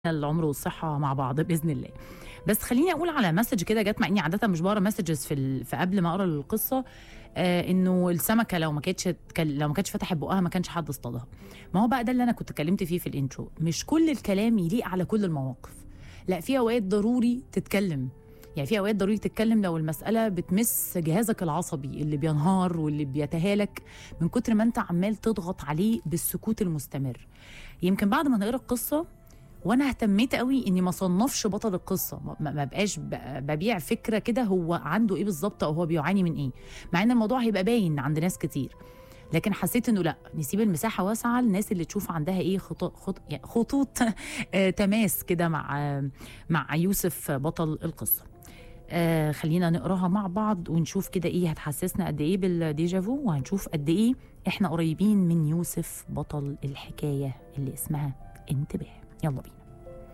العمر والصحة مع بعض بإذن الله بس خليني أقول على مسج كده جت مع إني عادة مش بقرا مسجز في ال... في قبل ما أقرا القصة آه إنه السمكة لو ما كانتش تكل... لو ما كانتش فتحت بقها ما كانش حد اصطادها ما هو بقى ده اللي أنا كنت اتكلمت فيه في الانترو مش كل الكلام يليق على كل المواقف لا في أوقات ضروري تتكلم يعني في اوقات ضروري تتكلم لو المساله بتمس جهازك العصبي اللي بينهار واللي بيتهالك من كتر ما انت عمال تضغط عليه بالسكوت المستمر يمكن بعد ما نقرا القصه وانا اهتميت قوي اني ما صنفش بطل القصه ما ما بقاش ب- ببيع فكره كده هو عنده ايه بالظبط او هو بيعاني من ايه مع ان الموضوع هيبقى باين عند ناس كتير لكن حسيت انه لا نسيب المساحه واسعه للناس اللي تشوف عندها ايه خطوط خط... يعني خطوط آه، تماس كده مع آه، مع يوسف بطل القصه آه خلينا نقراها مع بعض ونشوف كده ايه هتحسسنا قد ايه بالديجافو وهنشوف قد ايه احنا قريبين من يوسف بطل الحكايه اللي اسمها انتباه يلا بينا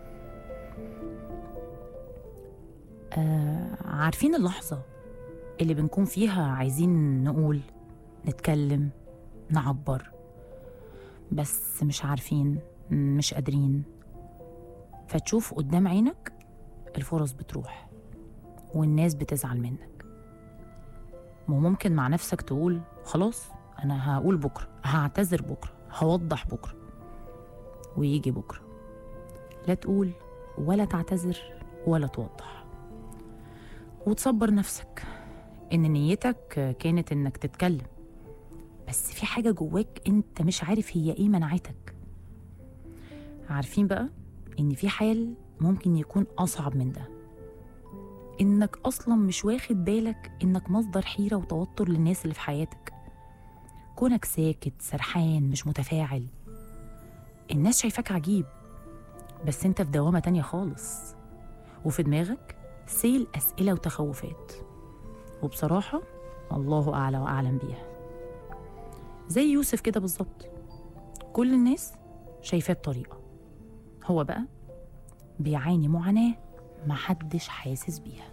آه عارفين اللحظه اللي بنكون فيها عايزين نقول نتكلم نعبر بس مش عارفين مش قادرين فتشوف قدام عينك الفرص بتروح والناس بتزعل منك وممكن مع نفسك تقول خلاص انا هقول بكره هعتذر بكره هوضح بكره ويجي بكره لا تقول ولا تعتذر ولا توضح وتصبر نفسك ان نيتك كانت انك تتكلم بس في حاجه جواك انت مش عارف هي ايه منعتك عارفين بقى ان في حال ممكن يكون اصعب من ده انك اصلا مش واخد بالك انك مصدر حيره وتوتر للناس اللي في حياتك كونك ساكت سرحان مش متفاعل الناس شايفاك عجيب بس انت في دوامه تانية خالص وفي دماغك سيل اسئله وتخوفات وبصراحه الله اعلى واعلم بيها زي يوسف كده بالظبط كل الناس شايفاه بطريقه هو بقى بيعاني معاناه محدش حاسس بيها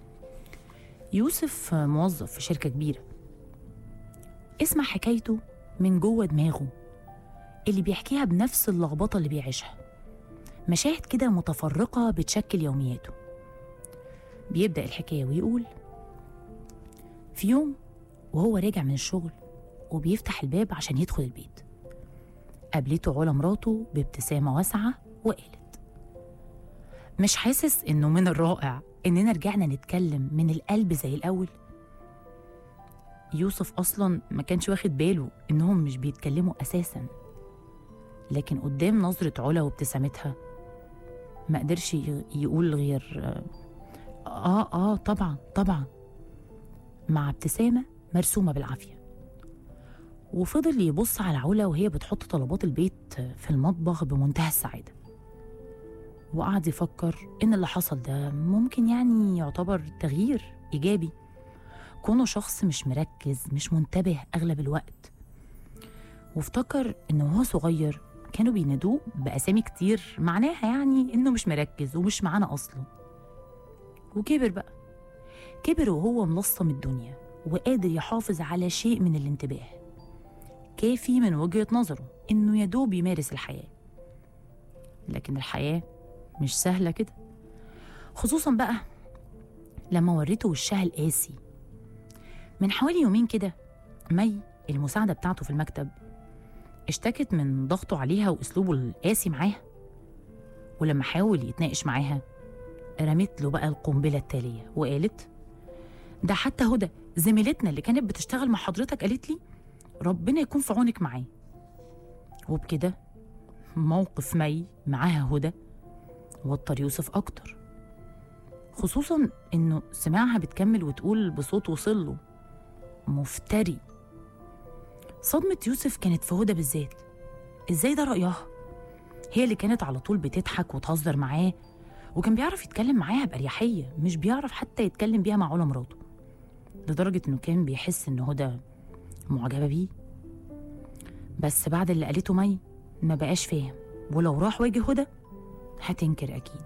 يوسف موظف في شركة كبيرة اسمع حكايته من جوه دماغه اللي بيحكيها بنفس اللخبطة اللي بيعيشها مشاهد كده متفرقة بتشكل يومياته بيبدأ الحكاية ويقول في يوم وهو راجع من الشغل وبيفتح الباب عشان يدخل البيت قابلته علا مراته بابتسامة واسعة وقالت مش حاسس انه من الرائع اننا رجعنا نتكلم من القلب زي الاول يوسف اصلا ما كانش واخد باله انهم مش بيتكلموا اساسا لكن قدام نظرة علا وابتسامتها ما قدرش ي- يقول غير اه اه طبعا طبعا مع ابتسامة مرسومة بالعافية وفضل يبص على علا وهي بتحط طلبات البيت في المطبخ بمنتهى السعادة وقعد يفكر إن اللي حصل ده ممكن يعني يعتبر تغيير إيجابي كونه شخص مش مركز مش منتبه أغلب الوقت وافتكر إنه وهو صغير كانوا بينادوه بأسامي كتير معناها يعني إنه مش مركز ومش معانا أصلا وكبر بقى كبر وهو ملصم الدنيا وقادر يحافظ على شيء من الانتباه كافي من وجهة نظره إنه يدوب يمارس الحياة لكن الحياة مش سهلة كده خصوصا بقى لما وريته وشها القاسي من حوالي يومين كده مي المساعدة بتاعته في المكتب اشتكت من ضغطه عليها وأسلوبه القاسي معاها ولما حاول يتناقش معاها رمت له بقى القنبلة التالية وقالت ده حتى هدى زميلتنا اللي كانت بتشتغل مع حضرتك قالت لي ربنا يكون في عونك معاه وبكده موقف مي معاها هدى وتر يوسف أكتر خصوصا إنه سمعها بتكمل وتقول بصوت وصل له مفتري صدمة يوسف كانت في هدى بالذات إزاي ده رأيها؟ هي اللي كانت على طول بتضحك وتهزر معاه وكان بيعرف يتكلم معاها بأريحية مش بيعرف حتى يتكلم بيها مع علا مراته لدرجة إنه كان بيحس إن هدى معجبة بيه بس بعد اللي قالته مي ما بقاش فاهم ولو راح واجه هدى هتنكر أكيد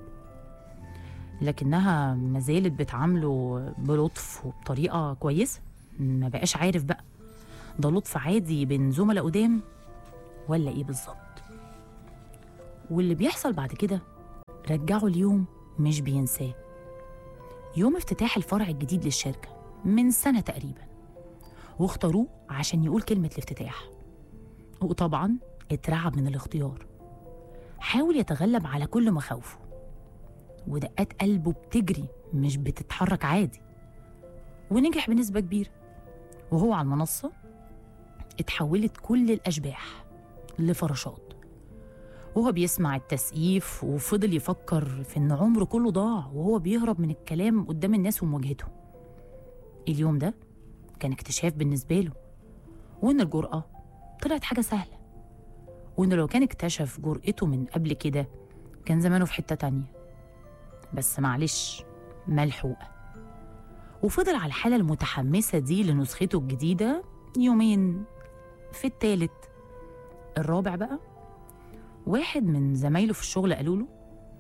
لكنها ما زالت بتعامله بلطف وبطريقة كويسة ما بقاش عارف بقى ده لطف عادي بين زملاء قدام ولا ايه بالظبط واللي بيحصل بعد كده رجعوا اليوم مش بينساه يوم افتتاح الفرع الجديد للشركة من سنة تقريبا واختاروه عشان يقول كلمة الافتتاح وطبعا اترعب من الاختيار حاول يتغلب على كل مخاوفه ودقات قلبه بتجري مش بتتحرك عادي ونجح بنسبة كبيرة وهو على المنصة اتحولت كل الأشباح لفراشات وهو بيسمع التسقيف وفضل يفكر في إن عمره كله ضاع وهو بيهرب من الكلام قدام الناس ومواجهته اليوم ده كان اكتشاف بالنسبة له وإن الجرأة طلعت حاجة سهلة وإنه لو كان اكتشف جرأته من قبل كده كان زمانه في حتة تانية بس معلش ملحوقة وفضل على الحالة المتحمسة دي لنسخته الجديدة يومين في التالت الرابع بقى واحد من زمايله في الشغل قالوا له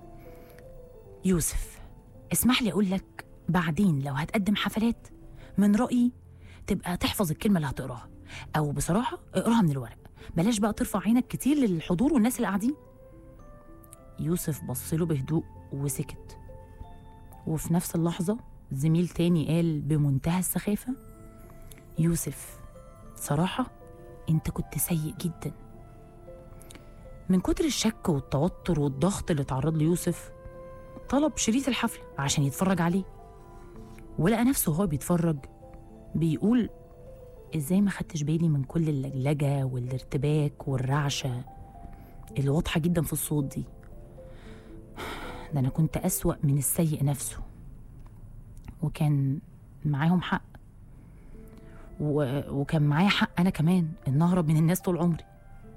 يوسف اسمح لي أقول لك بعدين لو هتقدم حفلات من رأيي تبقى تحفظ الكلمة اللي هتقراها أو بصراحة اقراها من الورق بلاش بقى ترفع عينك كتير للحضور والناس اللي قاعدين يوسف بص له بهدوء وسكت وفي نفس اللحظة زميل تاني قال بمنتهى السخافة يوسف صراحة انت كنت سيء جدا من كتر الشك والتوتر والضغط اللي تعرض له يوسف طلب شريط الحفلة عشان يتفرج عليه ولقى نفسه وهو بيتفرج بيقول ازاي ما خدتش بالي من كل اللجلجة والارتباك والرعشة اللي واضحة جدا في الصوت دي ده أنا كنت أسوأ من السيء نفسه وكان معاهم حق و... وكان معايا حق أنا كمان إن أهرب من الناس طول عمري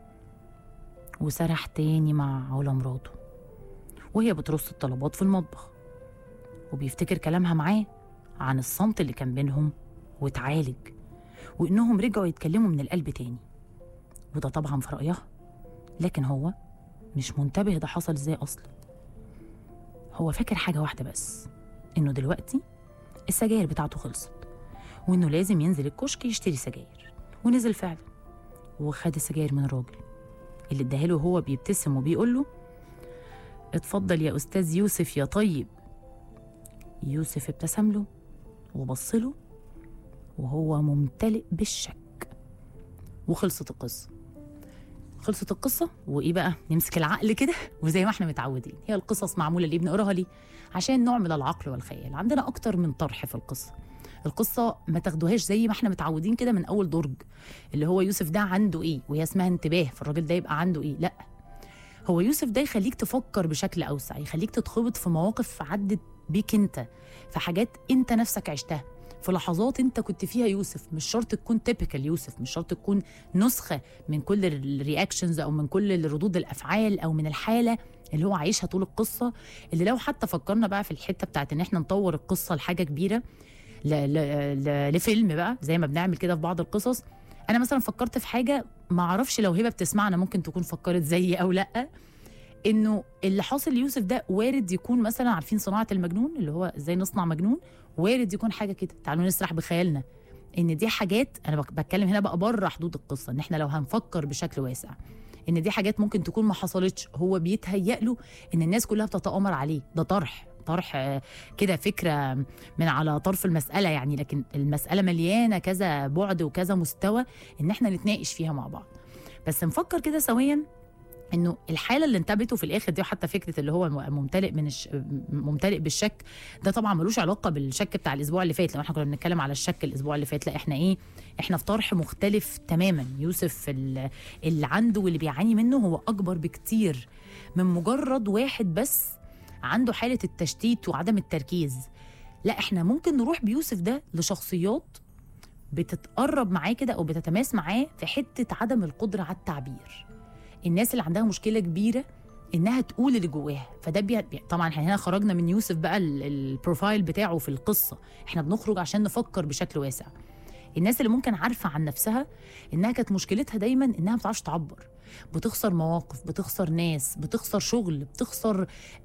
وسرح تاني مع علا مراته وهي بترص الطلبات في المطبخ وبيفتكر كلامها معاه عن الصمت اللي كان بينهم واتعالج وإنهم رجعوا يتكلموا من القلب تاني وده طبعا في رأيها لكن هو مش منتبه ده حصل ازاي أصلا هو فاكر حاجة واحدة بس إنه دلوقتي السجاير بتاعته خلصت وإنه لازم ينزل الكشك يشتري سجاير ونزل فعلا وخد السجاير من الراجل اللي اداها وهو بيبتسم وبيقول له اتفضل يا أستاذ يوسف يا طيب يوسف ابتسم له وبص له وهو ممتلئ بالشك وخلصت القصة خلصت القصة وإيه بقى نمسك العقل كده وزي ما احنا متعودين هي القصص معمولة ليه بنقراها ليه عشان نعمل العقل والخيال عندنا أكتر من طرح في القصة القصة ما تاخدوهاش زي ما احنا متعودين كده من أول درج اللي هو يوسف ده عنده إيه وهي اسمها انتباه فالراجل ده يبقى عنده إيه لأ هو يوسف ده يخليك تفكر بشكل أوسع يخليك تتخبط في مواقف عدت بيك أنت في حاجات أنت نفسك عشتها في لحظات انت كنت فيها يوسف مش شرط تكون تيبيكال يوسف مش شرط تكون نسخه من كل الرياكشنز او من كل ردود الافعال او من الحاله اللي هو عايشها طول القصه اللي لو حتى فكرنا بقى في الحته بتاعت ان احنا نطور القصه لحاجه كبيره ل ل ل لفيلم بقى زي ما بنعمل كده في بعض القصص انا مثلا فكرت في حاجه ما اعرفش لو هبه بتسمعنا ممكن تكون فكرت زيي او لا انه اللي حاصل ليوسف ده وارد يكون مثلا عارفين صناعه المجنون اللي هو ازاي نصنع مجنون وارد يكون حاجه كده تعالوا نسرح بخيالنا ان دي حاجات انا بتكلم هنا بقى بره حدود القصه ان احنا لو هنفكر بشكل واسع ان دي حاجات ممكن تكون ما حصلتش هو بيتهيأ له ان الناس كلها بتتآمر عليه ده طرح طرح كده فكره من على طرف المساله يعني لكن المساله مليانه كذا بعد وكذا مستوى ان احنا نتناقش فيها مع بعض بس نفكر كده سويا انه الحاله اللي انتابته في الاخر دي وحتى فكره اللي هو ممتلئ من الش... ممتلئ بالشك ده طبعا ملوش علاقه بالشك بتاع الاسبوع اللي فات لو احنا كنا بنتكلم على الشك الاسبوع اللي فات لا احنا ايه احنا في طرح مختلف تماما يوسف اللي عنده واللي بيعاني منه هو اكبر بكتير من مجرد واحد بس عنده حاله التشتيت وعدم التركيز لا احنا ممكن نروح بيوسف ده لشخصيات بتتقرب معاه كده او بتتماس معاه في حته عدم القدره على التعبير الناس اللي عندها مشكله كبيره انها تقول اللي جواها فده بي... طبعا احنا هنا خرجنا من يوسف بقى البروفايل بتاعه في القصه احنا بنخرج عشان نفكر بشكل واسع الناس اللي ممكن عارفه عن نفسها انها كانت مشكلتها دايما انها ما بتعرفش تعبر بتخسر مواقف بتخسر ناس بتخسر شغل بتخسر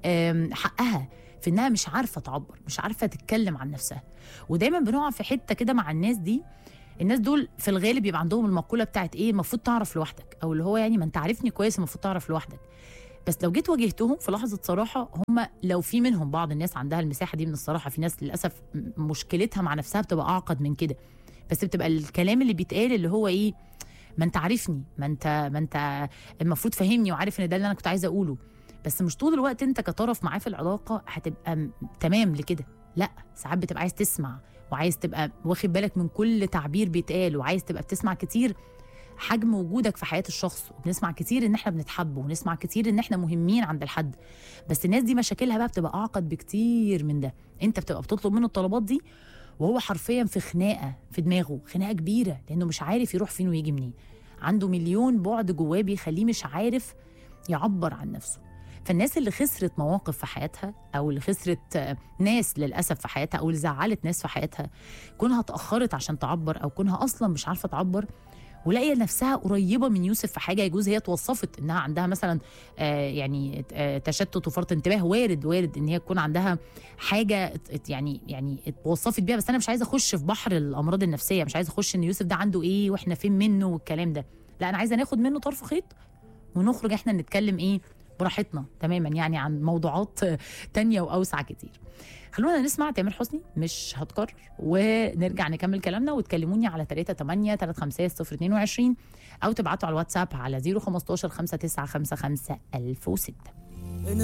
حقها في انها مش عارفه تعبر مش عارفه تتكلم عن نفسها ودايما بنقع في حته كده مع الناس دي الناس دول في الغالب بيبقى عندهم المقوله بتاعت ايه المفروض تعرف لوحدك او اللي هو يعني ما انت عارفني كويس المفروض تعرف لوحدك بس لو جيت واجهتهم في لحظه صراحه هم لو في منهم بعض الناس عندها المساحه دي من الصراحه في ناس للاسف م- مشكلتها مع نفسها بتبقى اعقد من كده بس بتبقى الكلام اللي بيتقال اللي هو ايه ما انت عارفني ما انت ما انت المفروض فاهمني وعارف ان ده اللي انا كنت عايزه اقوله بس مش طول الوقت انت كطرف معاه في العلاقه هتبقى م- تمام لكده لا ساعات بتبقى عايز تسمع وعايز تبقى واخد بالك من كل تعبير بيتقال وعايز تبقى بتسمع كتير حجم وجودك في حياه الشخص وبنسمع كتير ان احنا بنتحب ونسمع كتير ان احنا مهمين عند الحد بس الناس دي مشاكلها بقى بتبقى اعقد بكتير من ده انت بتبقى بتطلب منه الطلبات دي وهو حرفيا في خناقه في دماغه خناقه كبيره لانه مش عارف يروح فين ويجي منين عنده مليون بعد جواه بيخليه مش عارف يعبر عن نفسه فالناس اللي خسرت مواقف في حياتها او اللي خسرت آه، ناس للاسف في حياتها او اللي زعلت ناس في حياتها كونها اتاخرت عشان تعبر او كونها اصلا مش عارفه تعبر ولاقيه نفسها قريبه من يوسف في حاجه يجوز هي توصفت انها عندها مثلا آه يعني آه تشتت وفرط انتباه وارد وارد ان هي تكون عندها حاجه ات- ات- يعني يعني اتوصفت بيها بس انا مش عايزه اخش في بحر الامراض النفسيه مش عايزه اخش ان يوسف ده عنده ايه واحنا فين منه والكلام ده لا انا عايزه ناخد منه طرف خيط ونخرج احنا نتكلم ايه براحتنا تماما يعني عن موضوعات تانية واوسع كتير خلونا نسمع تامر حسني مش هتكرر ونرجع نكمل كلامنا وتكلموني على 3 8 3 5 0 22 او تبعتوا على الواتساب على 015 595 1006